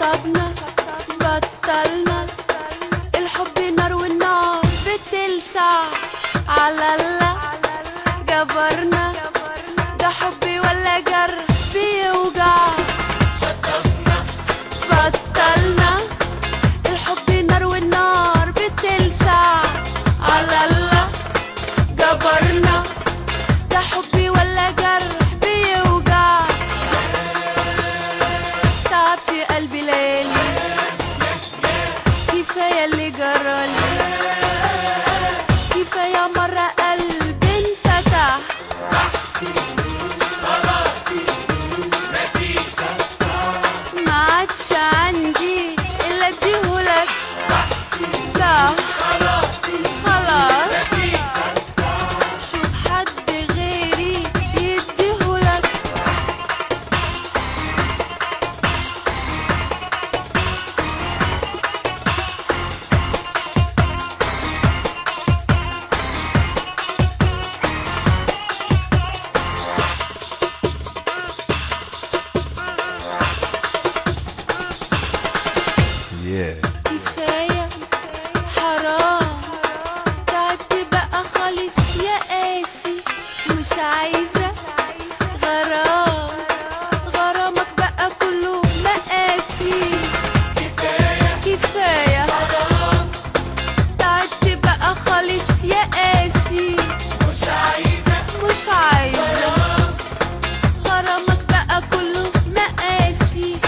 خطبنا بطلنا الحب نار والنار بتلسع على الله جبرنا ده حبي ولا جرح بيوجع بطلنا الحب نار والنار بتلسع على الله جبرنا ده حبي ولا جرح بيوجع تعبت يا قلبي ليلي كفاية اللي جرالي كفاية مرة قلبي انفتح ما عادش عندي الا اديهولك لا خلاص شوف حد غيري يديهولك Yeah. كفاية حرام تعبت بقى خالص يا قاسي مش عايزة غرام غرامك بقى كله مقاسي كفاية حرام تعبت بقى خالص يا قاسي مش عايزة مش عايزة غرامك بقى كله مقاسي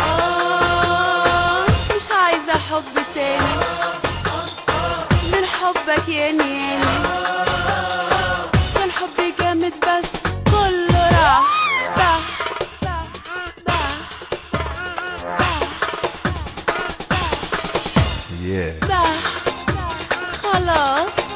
آه مش عايزة حب تاني من حبك يا نيني كان حبي جامد بس كله راح راح راح راح Yeah. راح خلاص